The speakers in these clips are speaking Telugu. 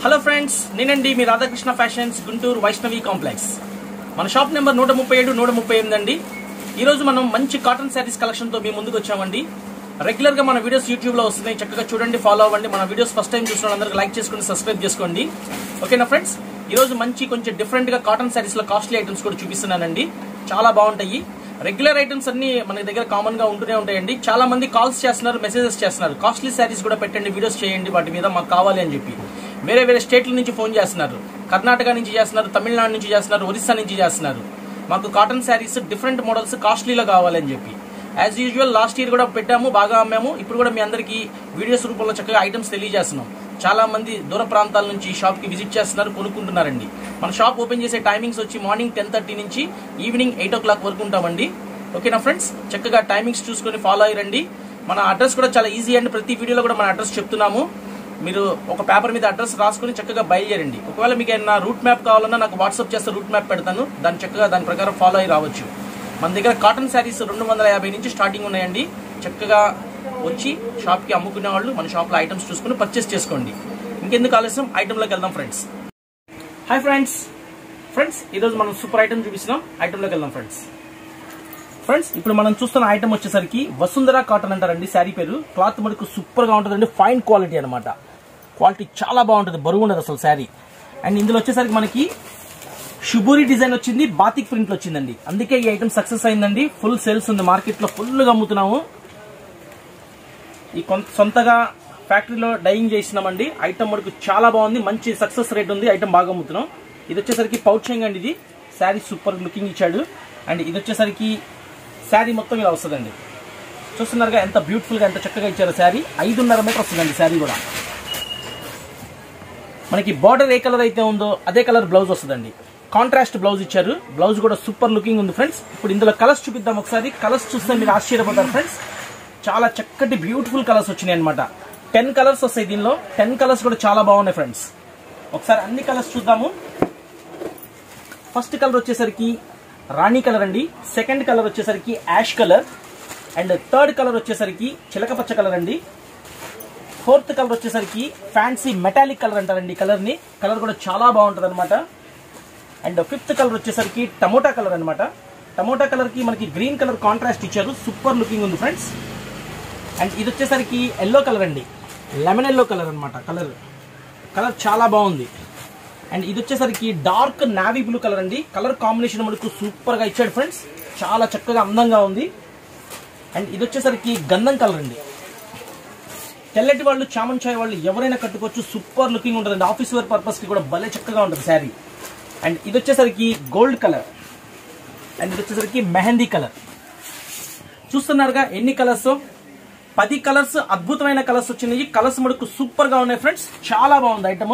హలో ఫ్రెండ్స్ నేనండి మీ రాధాకృష్ణ ఫ్యాషన్స్ గుంటూరు వైష్ణవి కాంప్లెక్స్ మన షాప్ నెంబర్ నూట ముప్పై ఏడు నూట ముప్పై ఎనిమిది అండి ఈరోజు మనం మంచి కాటన్ శారీస్ కలెక్షన్తో మీ ముందుకు వచ్చామండి రెగ్యులర్గా మన వీడియోస్ యూట్యూబ్లో వస్తున్నాయి చక్కగా చూడండి ఫాలో అవ్వండి మన వీడియోస్ ఫస్ట్ టైం చూసిన వాళ్ళందరికీ లైక్ చేసుకుని సబ్స్క్రైబ్ చేసుకోండి ఓకేనా ఫ్రెండ్స్ ఈరోజు మంచి కొంచెం డిఫరెంట్గా కాటన్ శారీస్లో కాస్ట్లీ ఐటమ్స్ కూడా చూపిస్తున్నానండి చాలా బాగుంటాయి రెగ్యులర్ ఐటమ్స్ అన్ని మన దగ్గర కామన్ గా ఉంటూనే ఉంటాయండి చాలా మంది కాల్స్ చేస్తున్నారు మెసేజెస్ చేస్తున్నారు కాస్ట్లీ శారీస్ కూడా పెట్టండి వీడియోస్ చేయండి వాటి మీద మాకు కావాలి అని చెప్పి వేరే వేరే స్టేట్ల నుంచి ఫోన్ చేస్తున్నారు కర్ణాటక నుంచి చేస్తున్నారు తమిళనాడు నుంచి చేస్తున్నారు ఒరిస్సా నుంచి చేస్తున్నారు మాకు కాటన్ శారీస్ డిఫరెంట్ మోడల్స్ కాస్ట్లీలో కావాలని చెప్పి యాజ్ యూజువల్ లాస్ట్ ఇయర్ కూడా పెట్టాము బాగా అమ్మాము ఇప్పుడు కూడా మీ అందరికీ వీడియోస్ రూపంలో చక్కగా ఐటమ్స్ తెలియజేస్తున్నాం చాలా మంది దూర ప్రాంతాల నుంచి ఈ షాప్ కి విజిట్ చేస్తున్నారు కొనుక్కుంటున్నారండి మన షాప్ ఓపెన్ చేసే టైమింగ్స్ వచ్చి మార్నింగ్ టెన్ థర్టీ నుంచి ఈవినింగ్ ఎయిట్ ఓ క్లాక్ వరకు ఉంటామండి ఓకేనా ఫ్రెండ్స్ చక్కగా టైమింగ్స్ చూసుకొని ఫాలో అయ్యండి మన అడ్రస్ కూడా చాలా ఈజీ అండి ప్రతి వీడియోలో కూడా మన అడ్రస్ చెప్తున్నాము మీరు ఒక పేపర్ మీద అడ్రస్ రాసుకొని చక్కగా బయలుదేరండి ఒకవేళ మీకు ఏమైనా రూట్ మ్యాప్ కావాలన్నా నాకు వాట్సాప్ చేస్తే రూట్ మ్యాప్ పెడతాను దాన్ని చక్కగా దాని ప్రకారం ఫాలో అయ్యి రావచ్చు మన దగ్గర కాటన్ శారీస్ రెండు వందల యాభై నుంచి స్టార్టింగ్ ఉన్నాయండి చక్కగా వచ్చి షాప్కి అమ్ముకునే వాళ్ళు మన షాప్లో ఐటమ్స్ చూసుకుని పర్చేస్ చేసుకోండి ఇంకెందుకు ఆలస్యం ఐటెంలోకి వెళ్దాం ఫ్రెండ్స్ హాయ్ ఫ్రెండ్స్ ఫ్రెండ్స్ ఈరోజు మనం సూపర్ ఐటమ్ చూపిస్తున్నాం ఐటెంలోకి వెళ్దాం ఫ్రెండ్స్ ఫ్రెండ్స్ ఇప్పుడు మనం చూస్తున్న ఐటమ్ వచ్చేసరికి వసుంధర కాటన్ అంటారండి శారీ పేరు క్లాత్ మనకు సూపర్ గా ఉంటుందండి ఫైన్ క్వాలిటీ అనమాట క్వాలిటీ చాలా బాగుంటుంది బరువు ఉండదు అసలు శారీ అండ్ ఇందులో వచ్చేసరికి మనకి షుబూరి డిజైన్ వచ్చింది బాతిక్ ప్రింట్ వచ్చిందండి అందుకే ఈ ఐటమ్ సక్సెస్ అయిందండి ఫుల్ సేల్స్ ఉంది మార్కెట్ లో ఫుల్ గా అమ్ముతున్నాము ఈ కొంత సొంతగా ఫ్యాక్టరీలో డైయింగ్ చేసినామండి ఐటమ్ మనకు చాలా బాగుంది మంచి సక్సెస్ రేట్ ఉంది ఐటమ్ బాగా అమ్ముతున్నాం ఇది వచ్చేసరికి పౌచింగ్ అండి ఇది శారీ సూపర్ లుకింగ్ ఇచ్చాడు అండ్ ఇది వచ్చేసరికి శారీ మొత్తం ఇలా వస్తుందండి చూస్తున్నారుగా ఎంత బ్యూటిఫుల్ గా ఎంత చక్కగా ఇచ్చారు శారీ ఐదున్నర మీటర్ వస్తుందండి శారీ కూడా మనకి బార్డర్ ఏ కలర్ అయితే ఉందో అదే కలర్ బ్లౌజ్ వస్తుందండి కాంట్రాస్ట్ బ్లౌజ్ ఇచ్చారు బ్లౌజ్ కూడా సూపర్ లుకింగ్ ఉంది ఫ్రెండ్స్ ఇప్పుడు ఇందులో కలర్స్ చూపిద్దాం ఒకసారి కలర్స్ చూస్తే మీరు ఆశ్చర్యపోతారు ఫ్రెండ్స్ చాలా చక్కటి బ్యూటిఫుల్ కలర్స్ వచ్చినాయి అనమాట టెన్ కలర్స్ వస్తాయి దీనిలో టెన్ కలర్స్ కూడా చాలా బాగున్నాయి ఫ్రెండ్స్ ఒకసారి అన్ని కలర్స్ చూద్దాము ఫస్ట్ కలర్ వచ్చేసరికి రాణి కలర్ అండి సెకండ్ కలర్ వచ్చేసరికి ash colour and third colour వచ్చేసరికి చిలక పచ్చ కలర్ అండి ఫోర్త్ కలర్ వచ్చేసరికి ఫ్యాన్సీ మెటాలిక్ కలర్ అంటారండి కలర్ ని కలర్ కూడా చాలా బాగుంటుంది అనమాట అండ్ ఫిఫ్త్ కలర్ వచ్చేసరికి టమోటా కలర్ అనమాట టమోటా కలర్ కి మనకి గ్రీన్ కలర్ కాంట్రాస్ట్ ఇచ్చారు సూపర్ లుకింగ్ ఉంది ఫ్రెండ్స్ అండ్ ఇది వచ్చేసరికి ఎల్లో కలర్ అండి లెమన్ ఎల్లో కలర్ అనమాట కలర్ కలర్ చాలా బాగుంది అండ్ ఇది వచ్చేసరికి డార్క్ నావీ బ్లూ కలర్ అండి కలర్ కాంబినేషన్ మనకు సూపర్ గా ఇచ్చాడు ఫ్రెండ్స్ చాలా చక్కగా అందంగా ఉంది అండ్ ఇది వచ్చేసరికి గంధం కలర్ అండి తెల్లటి వాళ్ళు చామన్ చాయ్ వాళ్ళు ఎవరైనా కట్టుకోవచ్చు సూపర్ లుకింగ్ ఉంటుంది ఆఫీస్ వేర్ పర్పస్ కి కూడా భలే చక్కగా ఉంటుంది శారీ అండ్ ఇది వచ్చేసరికి గోల్డ్ కలర్ అండ్ ఇది వచ్చేసరికి మెహందీ కలర్ చూస్తున్నారుగా ఎన్ని కలర్స్ పది కలర్స్ అద్భుతమైన కలర్స్ వచ్చినాయి కలర్స్ మనకు సూపర్ గా ఉన్నాయి ఫ్రెండ్స్ చాలా బాగుంది ఐటమ్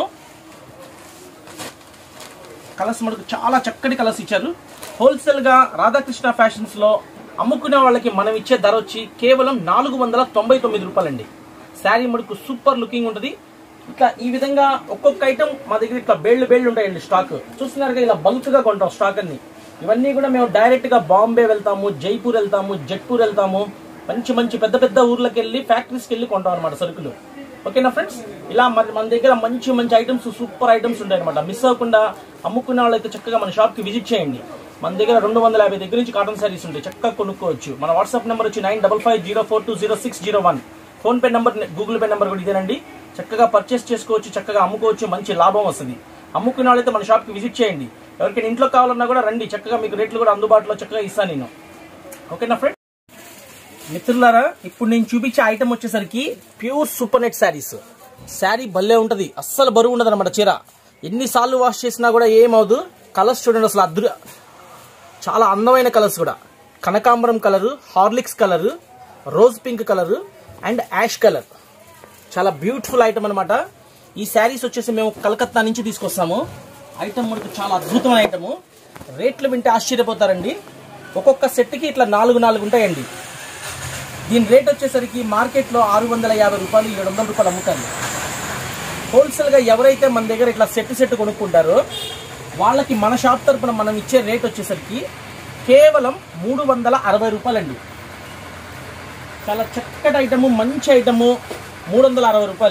కలర్స్ మనకు చాలా చక్కటి కలర్స్ ఇచ్చారు హోల్సేల్ గా రాధాకృష్ణ ఫ్యాషన్స్ లో అమ్ముకునే వాళ్ళకి మనం ఇచ్చే ధర వచ్చి కేవలం నాలుగు వందల తొంభై తొమ్మిది రూపాయలండి శారీ మనకు సూపర్ లుకింగ్ ఉంటుంది ఇట్లా ఈ విధంగా ఒక్కొక్క ఐటమ్ మా దగ్గర ఇట్లా బేళ్లు బేళ్లు ఉంటాయండి స్టాక్ చూస్తున్నారుగా ఇలా బల్క్ గా కొంటాం స్టాక్ అన్ని ఇవన్నీ కూడా మేము డైరెక్ట్ గా బాంబే వెళ్తాము జైపూర్ వెళ్తాము జట్పూర్ వెళ్తాము మంచి మంచి పెద్ద పెద్ద ఊర్లకు వెళ్ళి ఫ్యాక్టరీస్కి వెళ్ళి కొంటాం అనమాట సరుకులు ఓకేనా ఫ్రెండ్స్ ఇలా మరి మన దగ్గర మంచి మంచి ఐటమ్స్ సూపర్ ఐటమ్స్ ఉంటాయి అనమాట మిస్ అవ్వకుండా అమ్ముకునే వాళ్ళైతే చక్కగా మన షాప్ కి విజిట్ చేయండి మన దగ్గర రెండు వందల యాభై దగ్గర నుంచి కాటన్ శారీస్ ఉంటాయి చక్కగా కొనుక్కోవచ్చు మన వాట్సాప్ నెంబర్ వచ్చి nine double five zero four two zero six zero one PhonePe number Google Pay number కూడా ఇదేనండి చక్కగా పర్చేస్ చేసుకోవచ్చు చక్కగా అమ్ముకోవచ్చు మంచి లాభం వస్తుంది అమ్ముకునే వాళ్ళైతే మన షాప్ కి విజిట్ చేయండి ఎవరికైనా ఇంట్లో కావాలన్నా కూడా రండి చక్కగా మీకు రేట్లు కూడా అందుబాటులో చక్కగా ఇస్తాను నేను ఓకేనా ఫ్రెండ్ మిత్రులారా ఇప్పుడు నేను చూపించే ఐటమ్ వచ్చేసరికి pure super net saris sari భలే ఉంటది అస్సలు బరువు ఉండదు అనమాట చీర ఎన్నిసార్లు వాష్ చేసినా కూడా ఏమవుదు కలర్స్ చూడండి అసలు అద్భుత చాలా అందమైన కలర్స్ కూడా కనకాంబరం colour Horlicks colour rose pink colour and ash colour చాలా బ్యూటిఫుల్ ఐటమ్ అనమాట ఈ శారీస్ వచ్చేసి మేము కలకత్తా నుంచి తీసుకొస్తాము ఐటమ్ మనకు చాలా అద్భుతమైన ఐటమ్ రేట్లు వింటే ఆశ్చర్యపోతారండి ఒక్కొక్క సెట్కి ఇట్లా నాలుగు నాలుగు ఉంటాయండి దీని రేట్ వచ్చేసరికి మార్కెట్లో ఆరు వందల యాభై రూపాయలు ఏడు వందల రూపాయలు అమ్ముతారు హోల్సేల్గా ఎవరైతే మన దగ్గర ఇట్లా సెట్ సెట్ కొనుక్కుంటారో వాళ్ళకి మన షాప్ తరపున మనం ఇచ్చే రేట్ వచ్చేసరికి కేవలం మూడు వందల అరవై రూపాయలండి చాలా చక్కటి ఐటము మంచి ఐటము మూడు వందల అరవై రూపాయలు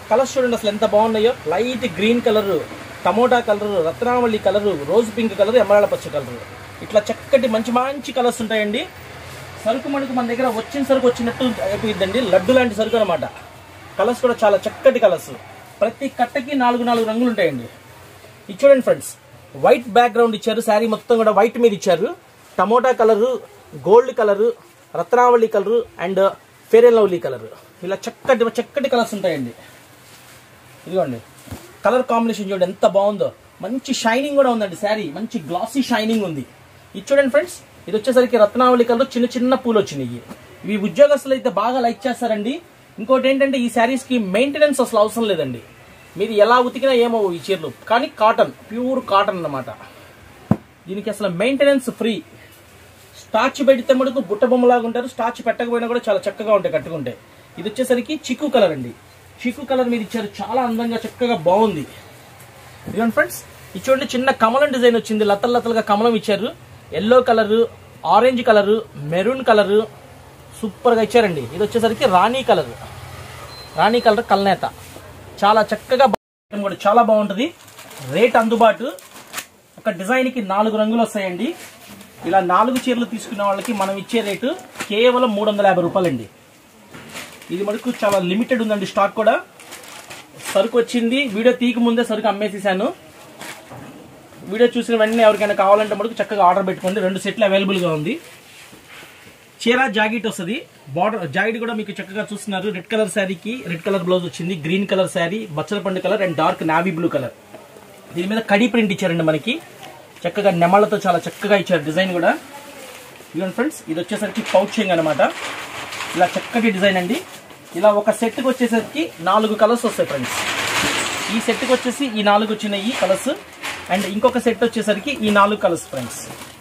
కలర్స్ చూడండి అసలు ఎంత బాగున్నాయో light green colour tomato colour రత్నావళి కలర్ రోజ్ పింక్ కలర్ ఎమరాళ్ళ పచ్చ కలర్ ఇట్లా చక్కటి మంచి మంచి కలర్స్ ఉంటాయండి సరుకు మనకు మన దగ్గర వచ్చిన సరుకు వచ్చినట్టు అయిపోయిందండి లడ్డు లాంటి సరుకు అనమాట కలర్స్ కూడా చాలా చక్కటి కలర్స్ ప్రతి కట్టకి నాలుగు నాలుగు రంగులు ఉంటాయండి ఇది చూడండి ఫ్రెండ్స్ వైట్ బ్యాక్గ్రౌండ్ ఇచ్చారు శారీ మొత్తం కూడా వైట్ మీద ఇచ్చారు టమోటా కలరు గోల్డ్ కలరు రత్నావళి colour and fair and lovely colour ఇలా చక్కటి చక్కటి కలర్స్ ఉంటాయండి ఇదిగోండి కలర్ కాంబినేషన్ చూడండి ఎంత బాగుందో మంచి షైనింగ్ కూడా ఉందండి శారీ మంచి గ్లాసీ షైనింగ్ ఉంది ఇది చూడండి ఫ్రెండ్స్ ఇది వచ్చేసరికి రత్నావళి కలర్ చిన్న చిన్న పూలు వచ్చినాయి ఇవి ఉద్యోగస్తులు అయితే బాగా లైక్ చేస్తారండి ఇంకోటి ఏంటంటే ఈ శారీస్ కి మెయింటెనెన్స్ అసలు అవసరం లేదండి మీరు ఎలా ఉతికినా ఏమో ఈ చీరలు కానీ కాటన్ ప్యూర్ కాటన్ అన్నమాట దీనికి అసలు మెయింటెనెన్స్ ఫ్రీ స్టార్చ్ పెడితే మటుకు బుట్ట బొమ్మలాగా ఉంటారు స్టార్చ్ పెట్టకపోయినా కూడా చాలా చక్కగా ఉంటాయి కట్టుకుంటే ఇది వచ్చేసరికి చిక్కు కలర్ అండి చిక్కు కలర్ మీరు ఇచ్చారు చాలా అందంగా చక్కగా బాగుంది ఇదిగోండి ఫ్రెండ్స్ ఇది చూడండి చిన్న కమలం డిజైన్ వచ్చింది లతలు లతలుగా కమలం ఇచ్చారు yellow colour orange colour maroon colour super గా ఇచ్చారండి ఇది వచ్చేసరికి రాణి కలర్ రాణి కలర్ కల్నేత చాలా చక్కగా బా- కూడా చాలా బాగుంటది రేట్ అందుబాటు ఒక డిజైన్ కి నాలుగు రంగులు వస్తాయండి ఇలా నాలుగు చీరలు తీసుకునే వాళ్ళకి మనం ఇచ్చే రేటు కేవలం మూడు వందల యాభై రూపాయలండి ఇది మనకు చాలా లిమిటెడ్ ఉందండి స్టాక్ కూడా సరుకు వచ్చింది వీడియో తీయక ముందే సరుకు అమ్మేసేసాను వీడియో చూసిన వెంటనే ఎవరికైనా కావాలంటే మనకు చక్కగా ఆర్డర్ పెట్టుకోండి రెండు సెట్లు అవైలబుల్ గా ఉంది చీర జాకెట్ వస్తుంది బార్డర్ జాకెట్ కూడా మీకు చక్కగా చూస్తున్నారు రెడ్ కలర్ శారీకి రెడ్ కలర్ బ్లౌజ్ వచ్చింది గ్రీన్ కలర్ శారీ బచ్చల పండు colour and dark navy blue colour దీని మీద కడి ప్రింట్ ఇచ్చారండి మనకి చక్కగా నెమళ్ళతో చాలా చక్కగా ఇచ్చారు డిజైన్ కూడా ఇదిగోండి ఫ్రెండ్స్ ఇది వచ్చేసరికి పౌచింగ్ అనమాట ఇలా చక్కటి డిజైన్ అండి ఇలా ఒక సెట్కి వచ్చేసరికి నాలుగు కలర్స్ వస్తాయి ఫ్రెండ్స్ ఈ సెట్కి వచ్చేసి ఈ నాలుగు వచ్చినాయి కలర్స్ అండ్ ఇంకొక సెట్ వచ్చేసరికి ఈ నాలుగు కలర్స్ ఫ్రెండ్స్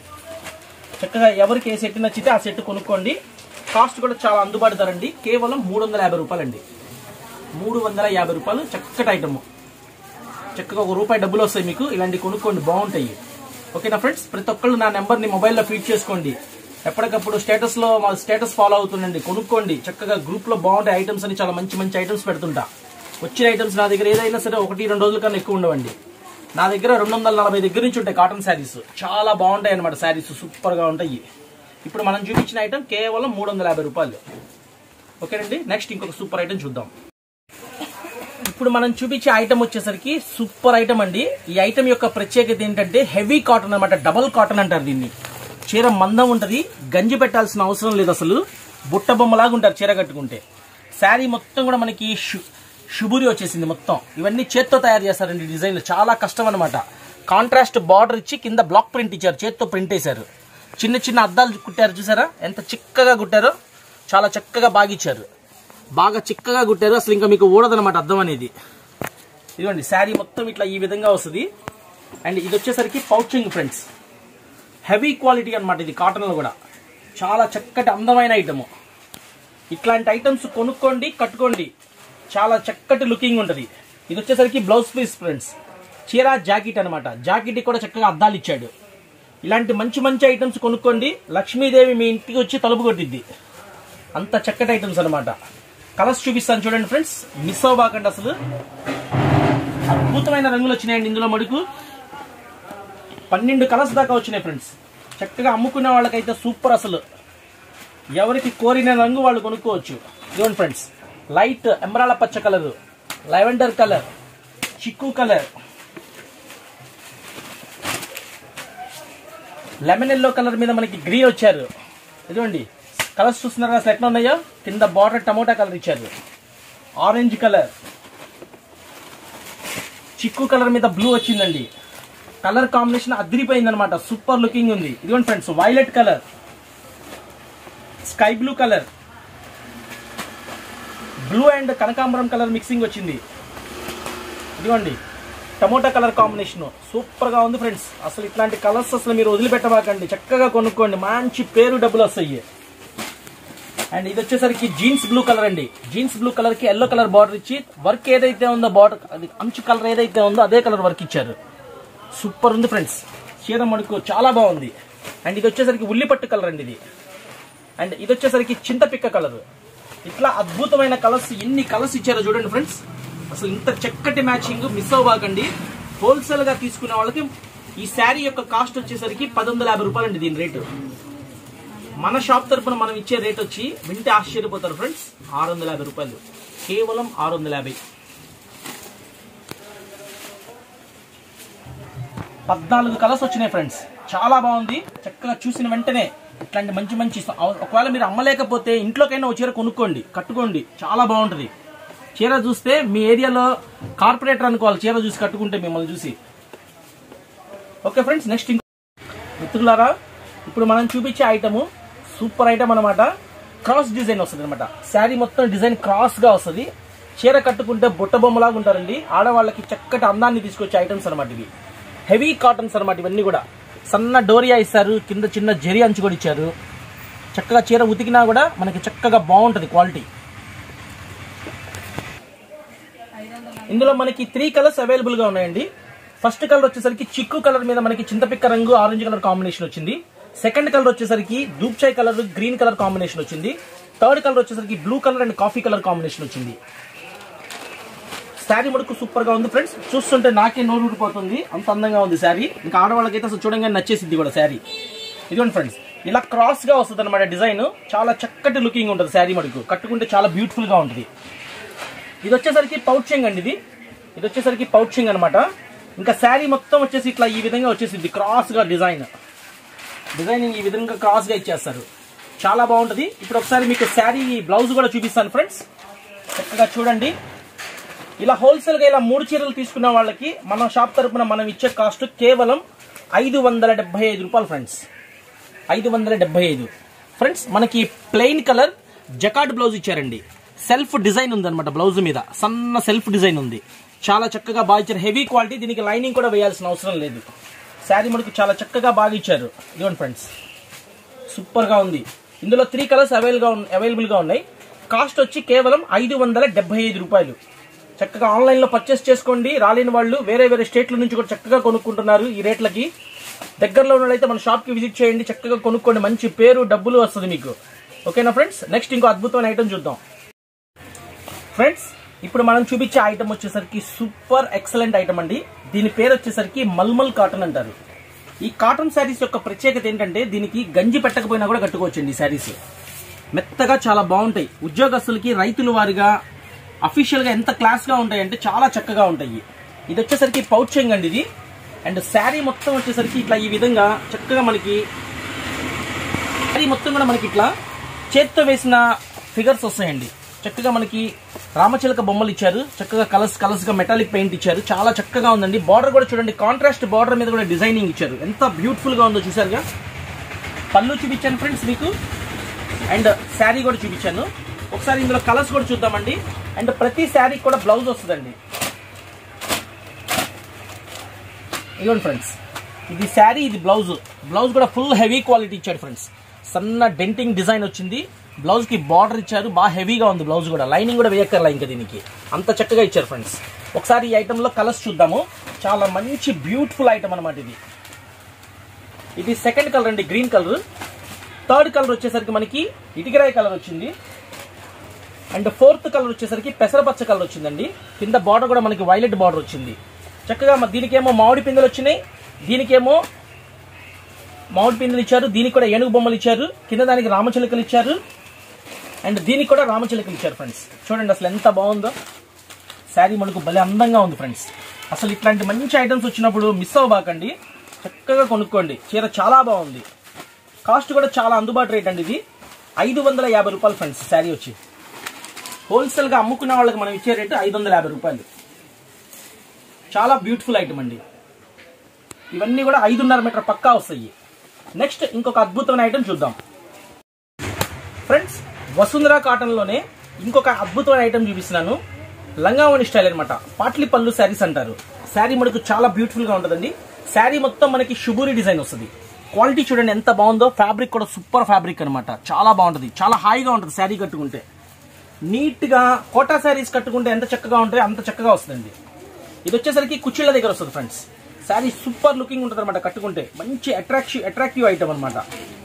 చక్కగా ఎవరికి ఏ సెట్ నచ్చితే ఆ సెట్ కొనుక్కోండి కాస్ట్ కూడా చాలా అందుబాటు ధర అండి కేవలం మూడు వందల యాభై రూపాయలండి మూడు వందల యాభై రూపాయలు చక్కటి ఐటమ్ చక్కగా ఒక రూపాయి డబ్బులు వస్తాయి మీకు ఇలాంటి కొనుక్కోండి బాగుంటాయి ఓకేనా ఫ్రెండ్స్ ప్రతి ఒక్కళ్ళు నా నెంబర్ని మొబైల్లో ఫీడ్ చేసుకోండి ఎప్పటికప్పుడు స్టేటస్ లో మా స్టేటస్ ఫాలో అవుతుండండి కొనుక్కోండి చక్కగా గ్రూప్ లో బాగుంటాయి ఐటమ్స్ అని చాలా మంచి మంచి ఐటమ్స్ పెడుతుంటా వచ్చిన ఐటమ్స్ నా దగ్గర ఏదైనా సరే ఒకటి రెండు రోజుల కన్నా ఎక్కువ ఉండవండి నా దగ్గర రెండు వందల నలభై దగ్గర నుంచి ఉంటాయి కాటన్ శారీస్ చాలా బాగుంటాయి అనమాట శారీస్ సూపర్ గా ఉంటాయి ఇప్పుడు మనం చూపించిన ఐటమ్ కేవలం మూడు వందల యాభై రూపాయలు ఓకేనండి నెక్స్ట్ ఇంకొక సూపర్ ఐటమ్ చూద్దాం ఇప్పుడు మనం చూపించే ఐటమ్ వచ్చేసరికి సూపర్ ఐటమ్ అండి ఈ ఐటమ్ యొక్క ప్రత్యేకత ఏంటంటే హెవీ కాటన్ అన్నమాట డబల్ కాటన్ అంటారు దీన్ని చీర మందం ఉంటది గంజి పెట్టాల్సిన అవసరం లేదు అసలు బుట్ట బొమ్మలాగా ఉంటారు చీర కట్టుకుంటే శారీ మొత్తం కూడా మనకి షు షుబురి వచ్చేసింది మొత్తం ఇవన్నీ చేత్తో తయారు చేస్తారండి డిజైన్లు చాలా కష్టం అనమాట కాంట్రాస్ట్ బార్డర్ ఇచ్చి కింద బ్లాక్ ప్రింట్ ఇచ్చారు చేత్తో ప్రింట్ వేశారు చిన్న చిన్న అద్దాలు కుట్టారు చూసారా ఎంత చిక్కగా కుట్టారో చాలా చక్కగా బాగిచ్చారు బాగా చిక్కగా కుట్టారు అసలు ఇంకా మీకు ఊడదనమాట అద్దం అనేది ఇదిగోండి శారీ మొత్తం ఇట్లా ఈ విధంగా వస్తుంది అండ్ ఇది వచ్చేసరికి పౌచింగ్ ఫ్రెండ్స్ హెవీ క్వాలిటీ అన్నమాట ఇది కాటన్లో కూడా చాలా చక్కటి అందమైన ఐటమ్ ఇట్లాంటి ఐటమ్స్ కొనుక్కోండి కట్టుకోండి చాలా చక్కటి లుకింగ్ ఉంటుంది ఇది వచ్చేసరికి బ్లౌజ్ పీస్ ఫ్రెండ్స్ చీర జాకెట్ అనమాట జాకెట్ కూడా చక్కగా అద్దాలు ఇచ్చాడు ఇలాంటి మంచి మంచి ఐటమ్స్ కొనుక్కోండి లక్ష్మీదేవి మీ ఇంటికి వచ్చి తలుపు కొట్టిద్ది అంత చక్కటి ఐటమ్స్ అనమాట కలర్స్ చూపిస్తాను చూడండి ఫ్రెండ్స్ మిస్ అవ్వబాకండి అసలు అద్భుతమైన రంగులు వచ్చినాయండి ఇందులో మడుకు పన్నెండు కలర్స్ దాకా వచ్చినాయి ఫ్రెండ్స్ చక్కగా అమ్ముకునే వాళ్ళకైతే సూపర్ అసలు ఎవరికి కోరిన రంగు వాళ్ళు కొనుక్కోవచ్చు ఇదిగోండి ఫ్రెండ్స్ లైట్ ఎమరాల పచ్చ కలర్ లెవెండర్ కలర్ చిక్కు కలర్ లెమన్ ఎల్లో కలర్ మీద మనకి గ్రీన్ వచ్చారు ఇదిగోండి కలర్స్ చూస్తున్నారు అసలు ఎట్లా ఉన్నాయో కింద బార్డర్ టమోటా కలర్ ఇచ్చారు ఆరెంజ్ కలర్ చిక్కు కలర్ మీద బ్లూ వచ్చిందండి కలర్ కాంబినేషన్ అదిరిపోయింది అనమాట సూపర్ లుకింగ్ ఉంది ఇదిగోండి friends violet colour sky blue colour blue and కనకాంబరం కలర్ మిక్సింగ్ వచ్చింది ఇదిగోండి టమోటా కలర్ కాంబినేషన్ సూపర్ గా ఉంది ఫ్రెండ్స్ అసలు ఇట్లాంటి కలర్స్ అసలు మీరు వదిలిపెట్టబాకండి చక్కగా కొనుక్కోండి మంచి పేరు డబ్బులు వస్తాయి అండ్ ఇది వచ్చేసరికి జీన్స్ బ్లూ కలర్ అండి జీన్స్ బ్లూ కలర్ కి ఎల్లో కలర్ బార్డర్ ఇచ్చి వర్క్ ఏదైతే ఉందో బార్డర్ అది అంచు కలర్ ఏదైతే ఉందో అదే కలర్ వర్క్ ఇచ్చారు సూపర్ ఉంది ఫ్రెండ్స్ చీర మడుకు చాలా బాగుంది అండ్ ఇది వచ్చేసరికి ఉల్లిపట్టు కలర్ అండి ఇది అండ్ ఇది వచ్చేసరికి చింతపిక్క కలర్ ఇట్లా అద్భుతమైన కలర్స్ ఎన్ని కలర్స్ ఇచ్చారో చూడండి ఫ్రెండ్స్ అసలు ఇంత చక్కటి మ్యాచింగ్ మిస్ అవ్వకండి హోల్సేల్ గా తీసుకునే వాళ్ళకి ఈ శారీ యొక్క కాస్ట్ వచ్చేసరికి పది వందల యాభై రూపాయలు అండి దీని రేటు మన షాప్ తరపున మనం ఇచ్చే రేట్ వచ్చి వింటే ఆశ్చర్యపోతారు ఫ్రెండ్స్ ఆరు వందల యాభై రూపాయలు కేవలం ఆరు వందల యాభై పద్నాలుగు కలర్స్ వచ్చినాయి ఫ్రెండ్స్ చాలా బాగుంది చక్కగా చూసిన వెంటనే ఇట్లాంటి మంచి మంచి స- అవ- ఒకవేళ మీరు అమ్మలేకపోతే ఇంట్లోకైనా ఒక చీర కొనుక్కోండి కట్టుకోండి చాలా బాగుంటది చీర చూస్తే మీ ఏరియాలో కార్పొరేటర్ అనుకోవాలి చీర చూసి కట్టుకుంటే మిమ్మల్ని చూసి ఓకే ఫ్రెండ్స్ నెక్స్ట్ ఇంకో మిత్రులారా ఇప్పుడు మనం చూపించే ఐటమ్ సూపర్ ఐటమ్ అనమాట క్రాస్ డిజైన్ వస్తుంది అనమాట శారీ మొత్తం డిజైన్ క్రాస్ గా వస్తుంది చీర కట్టుకుంటే బుట్ట బొమ్మలాగా ఉంటారండి ఆడవాళ్ళకి చక్కటి అందాన్ని తీసుకొచ్చే ఐటమ్స్ అనమాట ఇవి హెవీ కాటన్స్ అనమాట ఇవన్నీ కూడా సన్న డోరియా ఇస్తారు కింద చిన్న జరి అంచు కూడా ఇచ్చారు చక్కగా చీర ఉతికినా కూడా మనకి చక్కగా బాగుంటది క్వాలిటీ ఇందులో మనకి త్రీ కలర్స్ అవైలబుల్ గా ఉన్నాయండి ఫస్ట్ కలర్ వచ్చేసరికి చిక్కు కలర్ మీద మనకి చింతపిక్క రంగు ఆరెంజ్ కలర్ కాంబినేషన్ వచ్చింది సెకండ్ కలర్ వచ్చేసరికి దూప్చాయ్ కలర్ గ్రీన్ కలర్ కాంబినేషన్ వచ్చింది థర్డ్ కలర్ వచ్చేసరికి blue colour and coffee colour combination వచ్చింది శారీ మటుకు సూపర్ గా ఉంది ఫ్రెండ్స్ చూస్తుంటే నాకే నోరు ఊడిపోతుంది అంత అందంగా ఉంది శారీ ఇంకా ఆడవాళ్ళకైతే అసలు చూడంగానే నచ్చేసింది కూడా శారీ ఇదిగోండి ఫ్రెండ్స్ ఇలా క్రాస్ గా వస్తుంది అనమాట డిజైన్ చాలా చక్కటి లుకింగ్ ఉంటుంది శారీ మటుకు కట్టుకుంటే చాలా బ్యూటిఫుల్ గా ఉంటుంది ఇది వచ్చేసరికి పౌచింగ్ అండి ఇది ఇది వచ్చేసరికి పౌచింగ్ అన్నమాట ఇంకా శారీ మొత్తం వచ్చేసి ఇట్లా ఈ విధంగా వచ్చేసింది క్రాస్ గా డిజైన్ డిజైనింగ్ ఈ విధంగా క్రాస్ గా ఇచ్చేస్తారు చాలా బాగుంటది ఇప్పుడు ఒకసారి మీకు శారీ బ్లౌజ్ కూడా చూపిస్తాను ఫ్రెండ్స్ చక్కగా చూడండి ఇలా హోల్సేల్ గా ఇలా మూడు చీరలు తీసుకున్న వాళ్ళకి మన షాప్ తరపున మనం ఇచ్చే కాస్ట్ కేవలం ఐదు వందల డెబ్బై ఐదు రూపాయలు ఫ్రెండ్స్ ఐదు వందల డెబ్బై ఐదు ఫ్రెండ్స్ మనకి ప్లెయిన్ కలర్ జకాట్ బ్లౌజ్ ఇచ్చారండి సెల్ఫ్ డిజైన్ ఉంది అనమాట బ్లౌజ్ మీద సన్న సెల్ఫ్ డిజైన్ ఉంది చాలా చక్కగా బాగా ఇచ్చారు హెవీ క్వాలిటీ దీనికి లైనింగ్ కూడా వేయాల్సిన అవసరం లేదు శారీ మనకు చాలా చక్కగా బాగా ఇచ్చారు ఇదిగోండి ఫ్రెండ్స్ సూపర్ గా ఉంది ఇందులో త్రీ కలర్స్ అవైలబుల్ గా అవైలబుల్ గా ఉన్నాయి కాస్ట్ వచ్చి కేవలం ఐదు వందల డెబ్బై ఐదు రూపాయలు చక్కగా ఆన్లైన్ లో పర్చేస్ చేసుకోండి రాలేని వాళ్ళు వేరే వేరే స్టేట్ల నుంచి కూడా చక్కగా కొనుక్కుంటున్నారు ఈ రేట్లకి దగ్గరలో ఉన్న వాళ్ళైతే మన షాప్ కి విజిట్ చేయండి చక్కగా కొనుక్కోండి మంచి పేరు డబ్బులు వస్తుంది మీకు ఓకేనా ఫ్రెండ్స్ నెక్స్ట్ ఇంకో అద్భుతమైన ఐటమ్ చూద్దాం ఫ్రెండ్స్ ఇప్పుడు మనం చూపించే ఐటమ్ వచ్చేసరికి సూపర్ ఎక్సలెంట్ ఐటమ్ అండి దీని పేరు వచ్చేసరికి మల్మల్ కాటన్ అంటారు ఈ కాటన్ శారీస్ యొక్క ప్రత్యేకత ఏంటంటే దీనికి గంజి పెట్టకపోయినా కూడా కట్టుకోవచ్చండి ఈ శారీస్ మెత్తగా చాలా బాగుంటాయి ఉద్యోగస్తులకి రైతుల వారిగా అఫీషియల్ గా ఎంత క్లాస్ గా ఉంటాయంటే చాలా చక్కగా ఉంటాయి ఇది వచ్చేసరికి పౌచింగ్ అండి ఇది అండ్ శారీ మొత్తం వచ్చేసరికి ఇట్లా ఈ విధంగా చక్కగా మనకి శారీ మొత్తం కూడా మనకి ఇట్లా చేత్తో వేసిన ఫిగర్స్ వస్తాయండి చక్కగా మనకి రామచిలక బొమ్మలు ఇచ్చారు చక్కగా కలర్స్ కలర్స్ గా మెటాలిక్ పెయింట్ ఇచ్చారు చాలా చక్కగా ఉందండి బార్డర్ కూడా చూడండి కాంట్రాస్ట్ బార్డర్ మీద కూడా డిజైనింగ్ ఇచ్చారు ఎంత బ్యూటిఫుల్ గా ఉందో చూసారుగా పళ్ళు చూపించాను ఫ్రెండ్స్ మీకు అండ్ శారీ కూడా చూపించాను ఒకసారి ఇందులో కలర్స్ కూడా చూద్దామండి అండ్ ప్రతి శారీ కూడా బ్లౌజ్ వస్తుందండి ఇదిగోండి ఫ్రెండ్స్ ఇది శారీ ఇది బ్లౌజ్ బ్లౌజ్ కూడా ఫుల్ హెవీ క్వాలిటీ ఇచ్చాడు ఫ్రెండ్స్ సన్న డెంటింగ్ డిజైన్ వచ్చింది బ్లౌజ్ కి బార్డర్ ఇచ్చారు బాగా హెవీగా ఉంది బ్లౌజ్ కూడా లైనింగ్ కూడా వేయక్కర్లా ఇంకా దీనికి అంత చక్కగా ఇచ్చారు ఫ్రెండ్స్ ఒకసారి ఈ ఐటమ్ లో కలర్స్ చూద్దాము చాలా మంచి బ్యూటిఫుల్ ఐటమ్ అనమాట ఇది ఇది సెకండ్ కలర్ అండి గ్రీన్ కలర్ థర్డ్ కలర్ వచ్చేసరికి మనకి ఇటికిరాయి కలర్ వచ్చింది అండ్ ఫోర్త్ కలర్ వచ్చేసరికి పెసరపచ్చ కలర్ వచ్చిందండి కింద బార్డర్ కూడా మనకి వైలెట్ బార్డర్ వచ్చింది చక్కగా మ- దీనికేమో మామిడి పిందెలు వచ్చినాయి దీనికేమో మామిడి పిందెలు ఇచ్చారు దీనికి కూడా ఏనుగు బొమ్మలు ఇచ్చారు కింద దానికి రామచిలుకలు ఇచ్చారు అండ్ దీనికి కూడా రామచిలుకలు ఇచ్చారు ఫ్రెండ్స్ చూడండి అసలు ఎంత బాగుందో శారీ మనకు భలే అందంగా ఉంది ఫ్రెండ్స్ అసలు ఇట్లాంటి మంచి ఐటమ్స్ వచ్చినప్పుడు మిస్ అవ్వబాకండి చక్కగా కొనుక్కోండి చీర చాలా బాగుంది కాస్ట్ కూడా చాలా అందుబాటు రేట్ అండి ఇది ఐదు వందల యాభై రూపాయలు ఫ్రెండ్స్ శారీ వచ్చి హోల్సేల్ గా అమ్ముకున్న వాళ్ళకి మనం ఇచ్చే రేటు ఐదు వందల యాభై రూపాయలు చాలా బ్యూటిఫుల్ ఐటమ్ అండి ఇవన్నీ కూడా ఐదున్నర మీటర్ పక్కా వస్తాయి నెక్స్ట్ ఇంకొక అద్భుతమైన ఐటమ్ చూద్దాం ఫ్రెండ్స్ వసుంధర కాటన్ లోనే ఇంకొక అద్భుతమైన ఐటమ్ చూపిస్తున్నాను లంగావణి స్టైల్ అనమాట పాట్లి పళ్ళు శారీస్ అంటారు శారీ మనకు చాలా బ్యూటిఫుల్ గా ఉంటుందండి శారీ మొత్తం మనకి షుబూరి డిజైన్ వస్తుంది క్వాలిటీ చూడండి ఎంత బాగుందో ఫ్యాబ్రిక్ కూడా సూపర్ ఫ్యాబ్రిక్ అన్నమాట చాలా బాగుంటుంది చాలా హాయిగా ఉంటుంది శారీ కట్టుకుంటే నీట్ గా కోటా శారీస్ కట్టుకుంటే ఎంత చక్కగా ఉంటాయో అంత చక్కగా వస్తుందండి ఇది వచ్చేసరికి కుచ్చిళ్ళ దగ్గర వస్తుంది ఫ్రెండ్స్ శారీ సూపర్ లుకింగ్ ఉంటుంది అనమాట కట్టుకుంటే మంచి అట్రాక్టివ్ అట్రాక్టివ్ ఐటమ్ అనమాట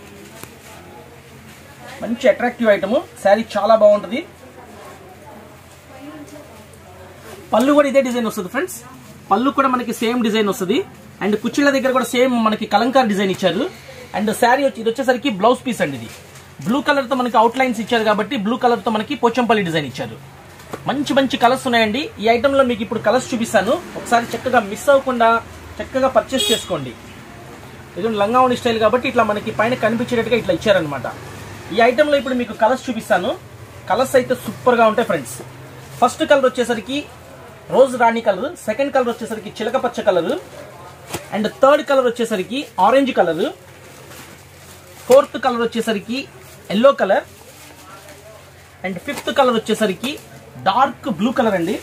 మంచి అట్రాక్టివ్ ఐటమ్ శారీ చాలా బాగుంటుంది పళ్ళు కూడా ఇదే డిజైన్ వస్తుంది ఫ్రెండ్స్ పళ్ళు కూడా మనకి సేమ్ డిజైన్ వస్తుంది అండ్ కుర్చీల దగ్గర కూడా సేమ్ మనకి కలంకార్ డిజైన్ ఇచ్చారు అండ్ శారీ వచ్చి ఇది వచ్చేసరికి బ్లౌజ్ పీస్ అండి ఇది బ్లూ కలర్ తో మనకి అవుట్ లైన్స్ ఇచ్చారు కాబట్టి బ్లూ కలర్ తో మనకి పోచంపల్లి డిజైన్ ఇచ్చారు మంచి మంచి కలర్స్ ఉన్నాయండి ఈ ఐటమ్ లో మీకు ఇప్పుడు కలర్స్ చూపిస్తాను ఒకసారి చక్కగా మిస్ అవ్వకుండా చక్కగా పర్చేస్ చేసుకోండి ఇది లంగావణి స్టైల్ కాబట్టి ఇట్లా మనకి పైన కనిపించేటట్టుగా ఇట్లా ఇచ్చారనమాట ఈ ఐటమ్ లో ఇప్పుడు మీకు కలర్స్ చూపిస్తాను కలర్స్ అయితే సూపర్ గా ఉంటాయి ఫ్రెండ్స్ ఫస్ట్ కలర్ వచ్చేసరికి రోజ్ రాణి కలర్ సెకండ్ కలర్ వచ్చేసరికి చిలక పచ్చ కలర్ అండ్ థర్డ్ కలర్ వచ్చేసరికి ఆరెంజ్ కలర్ ఫోర్త్ కలర్ వచ్చేసరికి yellow colour and fifth colour వచ్చేసరికి డార్క్ బ్లూ కలర్ అండి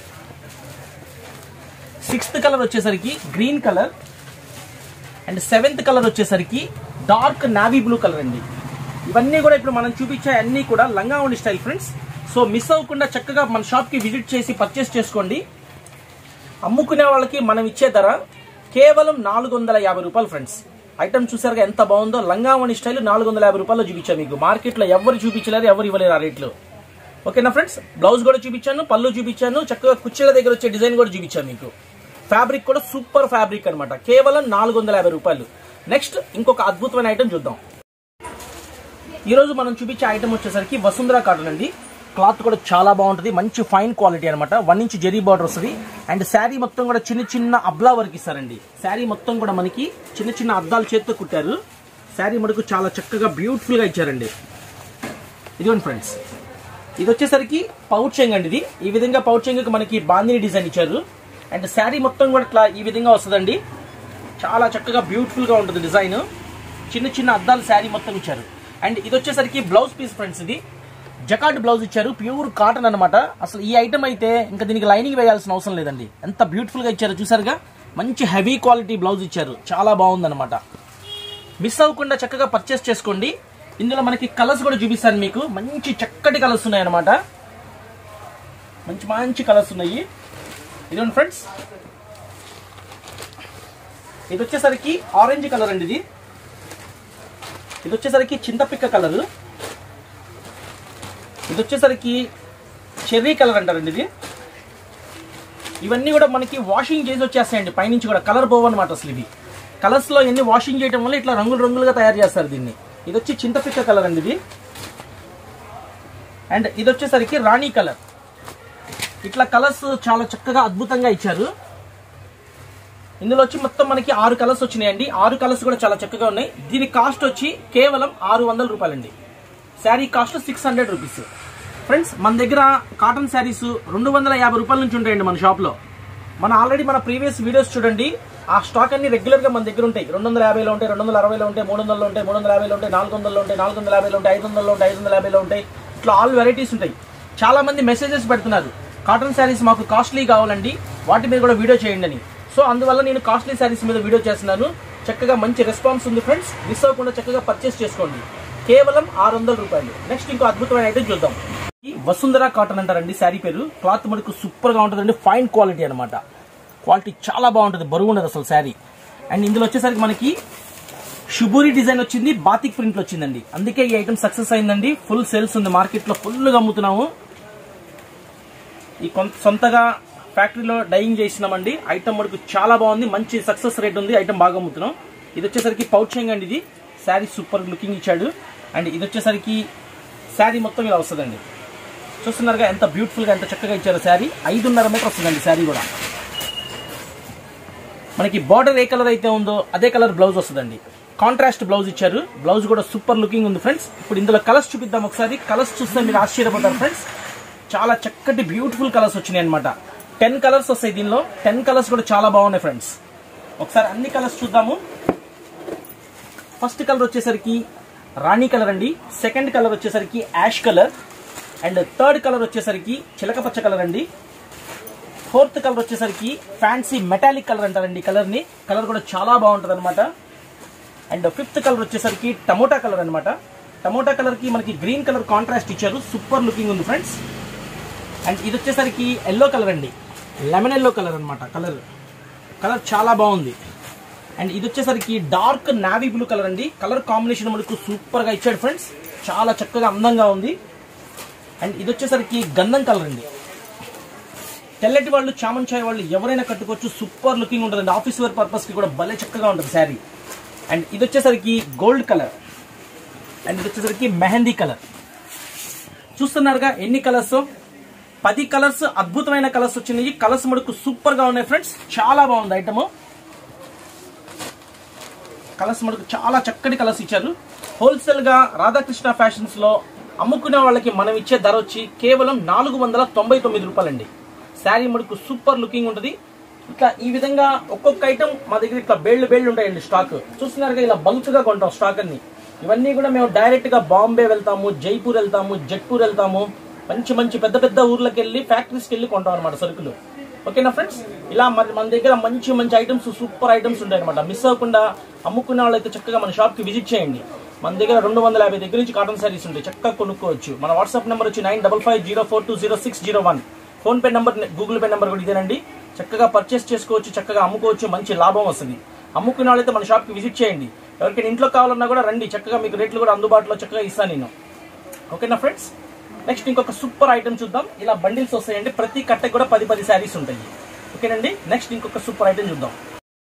సిక్స్త్ కలర్ వచ్చేసరికి green colour and seventh colour వచ్చేసరికి డార్క్ నావీ బ్లూ కలర్ అండి ఇవన్నీ కూడా ఇప్పుడు మనం చూపించే అన్ని కూడా లంగావణి స్టైల్ ఫ్రెండ్స్ సో మిస్ అవ్వకుండా చక్కగా మన షాప్ కి విజిట్ చేసి పర్చేస్ చేసుకోండి అమ్ముకునే వాళ్ళకి మనం ఇచ్చే ధర కేవలం నాలుగు వందల యాభై రూపాయలు ఫ్రెండ్స్ ఐటమ్ చూసారుగా ఎంత బాగుందో లంగావణి స్టైల్ నాలుగు వందల యాభై రూపాయలు చూపించాను మీకు మార్కెట్లో ఎవరు చూపించలేరు ఎవరు ఇవ్వలేరు ఆ రేట్లో ఓకేనా ఫ్రెండ్స్ బ్లౌజ్ కూడా చూపించాను పళ్ళు చూపించాను చక్కగా కుర్చీల దగ్గర వచ్చే డిజైన్ కూడా చూపించాను మీకు ఫ్యాబ్రిక్ కూడా సూపర్ ఫ్యాబ్రిక్ అన్నమాట కేవలం నాలుగు వందల యాభై రూపాయలు నెక్స్ట్ ఇంకొక అద్భుతమైన ఐటమ్ చూద్దాం ఈ రోజు మనం చూపించే ఐటమ్ వచ్చేసరికి వసుంధర కాటన్ అండి క్లాత్ కూడా చాలా బాగుంటుంది మంచి ఫైన్ క్వాలిటీ అనమాట వన్ ఇంచ్ జెరీ బార్డర్ వస్తుంది అండ్ శారీ మొత్తం కూడా చిన్న చిన్న అబ్లా వర్క్ ఇస్తారండి శారీ మొత్తం కూడా మనకి చిన్న చిన్న అద్దాల చేతితో కుట్టారు శారీ మటుకు చాలా చక్కగా బ్యూటిఫుల్ గా ఇచ్చారండి ఇదిగోండి ఫ్రెండ్స్ ఇది వచ్చేసరికి పౌచెంగ్ అండి ఇది ఈ విధంగా పౌచెంగ్ మనకి బాందిని డిజైన్ ఇచ్చారు అండ్ శారీ మొత్తం కూడా ఇట్లా ఈ విధంగా వస్తుందండి చాలా చక్కగా బ్యూటిఫుల్ గా ఉంటుంది డిజైన్ చిన్న చిన్న అద్దాలు శారీ మొత్తం ఇచ్చారు అండ్ ఇది వచ్చేసరికి బ్లౌజ్ పీస్ ఫ్రెండ్స్ ఇది జకాట్ బ్లౌజ్ ఇచ్చారు ప్యూర్ కాటన్ అన్నమాట అసలు ఈ ఐటమ్ అయితే ఇంకా దీనికి లైనింగ్ వేయాల్సిన అవసరం లేదండి ఎంత బ్యూటిఫుల్ గా ఇచ్చారు చూసారుగా మంచి హెవీ క్వాలిటీ బ్లౌజ్ ఇచ్చారు చాలా బాగుందన్నమాట మిస్ అవ్వకుండా చక్కగా పర్చేస్ చేసుకోండి ఇందులో మనకి కలర్స్ కూడా చూపిస్తాను మీకు మంచి చక్కటి కలర్స్ ఉన్నాయి అనమాట మంచి మంచి కలర్స్ ఉన్నాయి ఇదిగోండి ఫ్రెండ్స్ ఇది వచ్చేసరికి ఆరెంజ్ కలర్ అండి ఇది ఇది వచ్చేసరికి చింతపిక్క కలర్ ఇది వచ్చేసరికి చెర్రీ కలర్ అంటారండి ఇది ఇవన్నీ కూడా మనకి వాషింగ్ చేసి వచ్చేస్తాయండి పైనుంచి కూడా కలర్ పోవన్నమాట అసలు ఇవి కలర్స్ లో ఎన్ని వాషింగ్ చేయడం వల్ల ఇట్లా రంగులు రంగులుగా తయారు చేస్తారు దీన్ని ఇది వచ్చి చింతపిక్క కలర్ అండి ఇది అండ్ ఇది వచ్చేసరికి రాణి కలర్ ఇట్లా కలర్స్ చాలా చక్కగా అద్భుతంగా ఇచ్చారు ఇందులో వచ్చి మొత్తం మనకి ఆరు కలర్స్ వచ్చినాయండి ఆరు కలర్స్ కూడా చాలా చక్కగా ఉన్నాయి దీని కాస్ట్ వచ్చి కేవలం ఆరు వందల రూపాయలండి sari cost six hundred rupees friends మన దగ్గర కాటన్ శారీస్ రెండు వందల యాభై రూపాయల నుంచి ఉంటాయండి మన షాప్లో మన ఆల్రెడీ మన ప్రీవియస్ వీడియోస్ చూడండి ఆ స్టాక్ అన్ని రెగ్యులర్ గా మన దగ్గర ఉంటాయి రెండు వందల యాభైలో ఉంటాయి రెండు వందల అరవైలో ఉంటాయి మూడు వందలలో ఉంటాయి మూడు వందల యాభైలో ఉంటాయి నాలుగు వందలలో ఉంటాయి నాలుగు వందల యాభైలో ఉంటాయి ఐదు వందలలో ఉంటాయి ఐదు వందల యాభైలో ఉంటాయి ఇట్లా ఆల్ వెరైటీస్ ఉంటాయి చాలా మంది మెసేజెస్ పెడుతున్నారు కాటన్ శారీస్ మాకు కాస్ట్లీ కావాలండి వాటి మీద కూడా వీడియో చేయండి అని సో అందువల్ల నేను కాస్ట్లీ శారీస్ మీద వీడియో చేస్తున్నాను చక్కగా మంచి రెస్పాన్స్ ఉంది ఫ్రెండ్స్ మిస్ అవ్వకుండా చక్కగా పర్చేస్ చేసుకోండి కేవలం ఆరు వందల రూపాయలు నెక్స్ట్ ఇంకో అద్భుతమైన ఐటమ్ చూద్దాం ఈ వసుంధర కాటన్ అంటారండి శారీ పేరు క్లాత్ మనకు సూపర్ గా ఉంటుందండి ఫైన్ క్వాలిటీ అన్నమాట క్వాలిటీ చాలా బాగుంటుంది బరువు ఉండదు అసలు శారీ అండ్ ఇందులో వచ్చేసరికి మనకి షుబూరి డిజైన్ వచ్చింది బాతిక్ ప్రింట్ వచ్చిందండి అందుకే ఈ ఐటమ్ సక్సెస్ అయిందండి ఫుల్ సేల్స్ ఉంది మార్కెట్ లో ఫుల్ గా అమ్ముతున్నాము ఈ కొంత సొంతగా ఫ్యాక్టరీలో డైయింగ్ చేసినామండి ఐటమ్ మనకు చాలా బాగుంది మంచి సక్సెస్ రేట్ ఉంది ఐటమ్ బాగా అమ్ముతున్నాం ఇది వచ్చేసరికి పౌచింగ్ అండి ఇది శారీ సూపర్ లుకింగ్ ఇచ్చాడు అండ్ ఇది వచ్చేసరికి శారీ మొత్తం ఇలా వస్తుందండి చూస్తున్నారుగా ఎంత బ్యూటిఫుల్ గా ఎంత చక్కగా ఇచ్చారు శారీ ఐదున్నర మీటర్ వస్తుందండి శారీ కూడా మనకి బార్డర్ ఏ కలర్ అయితే ఉందో అదే కలర్ బ్లౌజ్ వస్తుందండి కాంట్రాస్ట్ బ్లౌజ్ ఇచ్చారు బ్లౌజ్ కూడా సూపర్ లుకింగ్ ఉంది ఫ్రెండ్స్ ఇప్పుడు ఇందులో కలర్స్ చూపిద్దాం ఒకసారి కలర్స్ చూస్తే మీరు ఆశ్చర్యపోతారు ఫ్రెండ్స్ చాలా చక్కటి బ్యూటిఫుల్ కలర్స్ వచ్చినాయి అనమాట టెన్ కలర్స్ వస్తాయి దీనిలో టెన్ కలర్స్ కూడా చాలా బాగున్నాయి ఫ్రెండ్స్ ఒకసారి అన్ని కలర్స్ చూద్దాము ఫస్ట్ కలర్ వచ్చేసరికి రాణి కలర్ అండి సెకండ్ కలర్ వచ్చేసరికి ash colour and third colour వచ్చేసరికి చిలక పచ్చ కలర్ అండి ఫోర్త్ కలర్ వచ్చేసరికి ఫ్యాన్సీ మెటాలిక్ కలర్ అంటారండి కలర్ ని కలర్ కూడా చాలా బాగుంటది అనమాట అండ్ ఫిఫ్త్ కలర్ వచ్చేసరికి టమోటా కలర్ అన్నమాట టమోటా కలర్ కి మనకి గ్రీన్ కలర్ కాంట్రాస్ట్ ఇచ్చారు సూపర్ లుకింగ్ ఉంది ఫ్రెండ్స్ అండ్ ఇది వచ్చేసరికి ఎల్లో కలర్ అండి లెమన్ ఎల్లో కలర్ అన్నమాట కలర్ కలర్ చాలా బాగుంది అండ్ ఇది వచ్చేసరికి డార్క్ నావీ బ్లూ కలర్ అండి కలర్ కాంబినేషన్ మనకు సూపర్ గా ఇచ్చాడు ఫ్రెండ్స్ చాలా చక్కగా అందంగా ఉంది అండ్ ఇది వచ్చేసరికి గంధం కలర్ అండి తెల్లటి వాళ్ళు చామన్ చాయ్ వాళ్ళు ఎవరైనా కట్టుకోవచ్చు సూపర్ లుకింగ్ ఉంటుంది ఆఫీస్ వేర్ పర్పస్ కి కూడా భలే చక్కగా ఉంటుంది శారీ అండ్ ఇది వచ్చేసరికి గోల్డ్ కలర్ అండ్ ఇది వచ్చేసరికి మెహందీ కలర్ చూస్తున్నారుగా ఎన్ని కలర్స్ పది కలర్స్ అద్భుతమైన కలర్స్ వచ్చినాయి కలర్స్ మటుకు సూపర్ గా ఉన్నాయి ఫ్రెండ్స్ చాలా బాగుంది ఐటమ్ కలర్స్ మనకు చాలా చక్కటి కలర్స్ ఇచ్చారు హోల్సేల్ గా రాధాకృష్ణ ఫ్యాషన్స్ లో అమ్ముకునే వాళ్ళకి మనం ఇచ్చే ధర వచ్చి కేవలం నాలుగు వందల తొంభై తొమ్మిది రూపాయలండి శారీ మటుకు సూపర్ లుకింగ్ ఉంటుంది ఇట్లా ఈ విధంగా ఒక్కొక్క ఐటమ్ మా దగ్గర ఇట్లా బేళ్లు బేళ్లు ఉంటాయండి స్టాక్ చూస్తున్నారుగా ఇలా బల్క్ గా కొంటాం స్టాక్ అన్ని ఇవన్నీ కూడా మేము డైరెక్ట్ గా బాంబే వెళ్తాము జైపూర్ వెళ్తాము జట్పూర్ వెళ్తాము మంచి మంచి పెద్ద పెద్ద ఊర్లకు వెళ్ళి ఫ్యాక్టరీస్కి వెళ్ళి కొంటాం అనమాట సరుకులు ఓకేనా ఫ్రెండ్స్ ఇలా మరి మన దగ్గర మంచి మంచి ఐటమ్స్ సూపర్ ఐటమ్స్ ఉంటాయి అనమాట మిస్ అవ్వకుండా అమ్ముకునే వాళ్ళైతే చక్కగా మన షాప్ కి విజిట్ చేయండి మన దగ్గర రెండు వందల యాభై దగ్గర నుంచి కాటన్ శారీస్ ఉంటాయి చక్కగా కొనుక్కోవచ్చు మన వాట్సాప్ నెంబర్ వచ్చి nine double five zero four two zero six zero one PhonePe number Google Pay number కూడా ఇదేనండి చక్కగా పర్చేస్ చేసుకోవచ్చు చక్కగా అమ్ముకోవచ్చు మంచి లాభం వస్తుంది అమ్ముకునే వాళ్ళైతే మన షాప్ కి విజిట్ చేయండి ఎవరికైనా ఇంట్లో కావాలన్నా కూడా రండి చక్కగా మీకు రేట్లు కూడా అందుబాటులో చక్కగా ఇస్తాను నేను ఓకేనా ఫ్రెండ్స్ నెక్స్ట్ ఇంకొక సూపర్ ఐటమ్ చూద్దాం ఇలా బండిల్స్ వస్తాయండి ప్రతి కట్టకి కూడా పది పది శారీస్ ఉంటాయి ఓకేనండి నెక్స్ట్ ఇంకొక సూపర్ ఐటమ్ చూద్దాం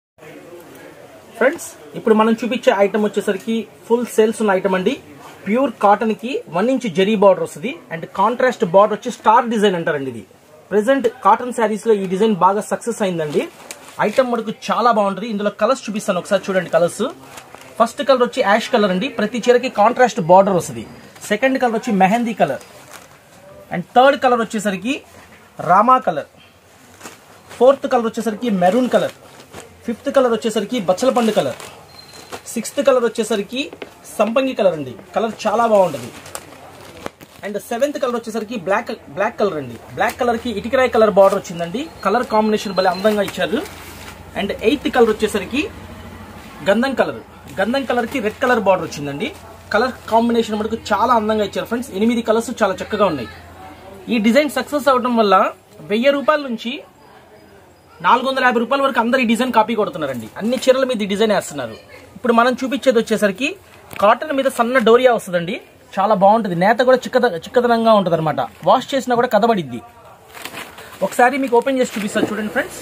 ఫ్రెండ్స్ ఇప్పుడు మనం చూపించే ఐటమ్ వచ్చేసరికి ఫుల్ సేల్స్ ఉన్న ఐటమ్ అండి ప్యూర్ కాటన్ కి వన్ ఇంచ్ జరీ బార్డర్ వస్తుంది అండ్ కాంట్రాస్ట్ బార్డర్ వచ్చి స్టార్ డిజైన్ అంటారండి ఇది ప్రెసెంట్ కాటన్ శారీస్ లో ఈ డిజైన్ బాగా సక్సెస్ అయిందండి ఐటమ్ మనకు చాలా బాగుంటుంది ఇందులో కలర్స్ చూపిస్తాను ఒకసారి చూడండి కలర్స్ ఫస్ట్ కలర్ వచ్చి యాష్ కలర్ అండి ప్రతి చీరకి కాంట్రాస్ట్ బార్డర్ వస్తుంది సెకండ్ కలర్ వచ్చి mehndi colour and third colour వచ్చేసరికి రామా కలర్ ఫోర్త్ కలర్ వచ్చేసరికి మెరూన్ కలర్ ఫిఫ్త్ కలర్ వచ్చేసరికి బచ్చలపండు కలర్ సిక్స్త్ కలర్ వచ్చేసరికి సంపంగి కలర్ అండి కలర్ చాలా బాగుంటుంది అండ్ సెవెంత్ కలర్ వచ్చేసరికి బ్లాక్ బ్లాక్ కలర్ అండి బ్లాక్ కలర్ కి ఇటుకరాయి కలర్ బార్డర్ వచ్చిందండి కలర్ కాంబినేషన్ భలే అందంగా ఇచ్చారు అండ్ ఎయిత్ కలర్ వచ్చేసరికి గంధం కలర్ గంధం కలర్ కి రెడ్ కలర్ బార్డర్ వచ్చిందండి కలర్ కాంబినేషన్ మనకు చాలా అందంగా ఇచ్చారు ఫ్రెండ్స్ ఎనిమిది కలర్స్ చాలా చక్కగా ఉన్నాయి ఈ డిజైన్ సక్సెస్ అవడం వల్ల వెయ్యి రూపాయల నుంచి నాలుగు వందల యాభై రూపాయల వరకు అందరు ఈ డిజైన్ కాపీ కొడుతున్నారండి అన్ని చీరల మీద ఈ డిజైన్ వేస్తున్నారు ఇప్పుడు మనం చూపించేది వచ్చేసరికి కాటన్ మీద సన్న డోరియా వస్తుందండి చాలా బాగుంటుంది నేత కూడా చిక్కద చిక్కదనంగా ఉంటుంది అనమాట వాష్ చేసినా కూడా కదబడిద్ది ఒకసారి మీకు ఓపెన్ చేసి చూపిస్తాను చూడండి ఫ్రెండ్స్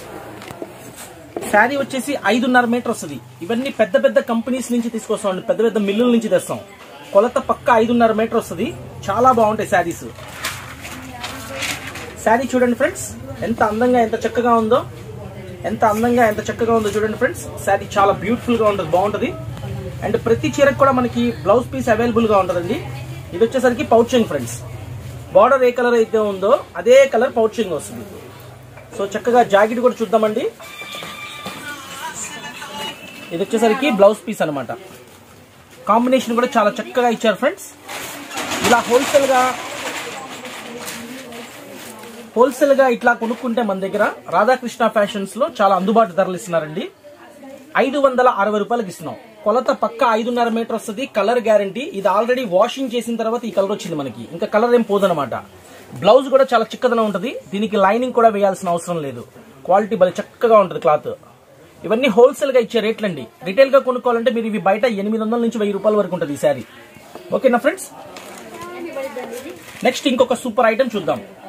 శారీ వచ్చేసి ఐదున్నర మీటర్ వస్తుంది ఇవన్నీ పెద్ద పెద్ద కంపెనీస్ నుంచి తీసుకొస్తాం పెద్ద పెద్ద మిల్లుల నుంచి తెస్తాం కొలత పక్క ఐదున్నర మీటర్ వస్తుంది చాలా బాగుంటాయి శారీస్ శారీ చూడండి ఫ్రెండ్స్ ఎంత అందంగా ఎంత చక్కగా ఉందో ఎంత అందంగా ఎంత చక్కగా ఉందో చూడండి ఫ్రెండ్స్ శారీ చాలా బ్యూటిఫుల్ గా ఉంటుంది బాగుంటుంది అండ్ ప్రతి చీరకు కూడా మనకి బ్లౌజ్ పీస్ అవైలబుల్ గా ఉంటుందండి ఇది వచ్చేసరికి పౌచింగ్ ఫ్రెండ్స్ బార్డర్ ఏ కలర్ అయితే ఉందో అదే కలర్ పౌచింగ్ వస్తుంది సో చక్కగా జాకెట్ కూడా చూద్దామండి ఇది వచ్చేసరికి బ్లౌజ్ పీస్ అన్నమాట కాంబినేషన్ కూడా చాలా చక్కగా ఇచ్చారు ఫ్రెండ్స్ ఇలా హోల్సేల్ గా హోల్సేల్ గా ఇట్లా కొనుక్కుంటే మన దగ్గర రాధాకృష్ణ ఫ్యాషన్స్ లో చాలా అందుబాటు ధరలు ఇస్తున్నారండి ఐదు వందల అరవై రూపాయలకి ఇస్తున్నాం కొలత పక్క ఐదున్నర మీటర్ వస్తుంది కలర్ గ్యారంటీ ఇది ఆల్రెడీ వాషింగ్ చేసిన తర్వాత ఈ కలర్ వచ్చింది మనకి ఇంకా కలర్ ఏం పోదనమాట బ్లౌజ్ కూడా చాలా చిక్కదనం ఉంటుంది దీనికి లైనింగ్ కూడా వేయాల్సిన అవసరం లేదు క్వాలిటీ భలే చక్కగా ఉంటుంది క్లాత్ ఇవన్నీ హోల్సేల్ గా ఇచ్చే రేట్లండి రిటైల్ గా కొనుక్కోవాలంటే మీరు ఇవి బయట ఎనిమిది వందల నుంచి వెయ్యి రూపాయల వరకు ఉంటుంది ఈ శారీ ఓకేనా ఫ్రెండ్స్ నెక్స్ట్ ఇంకొక సూపర్ ఐటమ్ చూద్దాం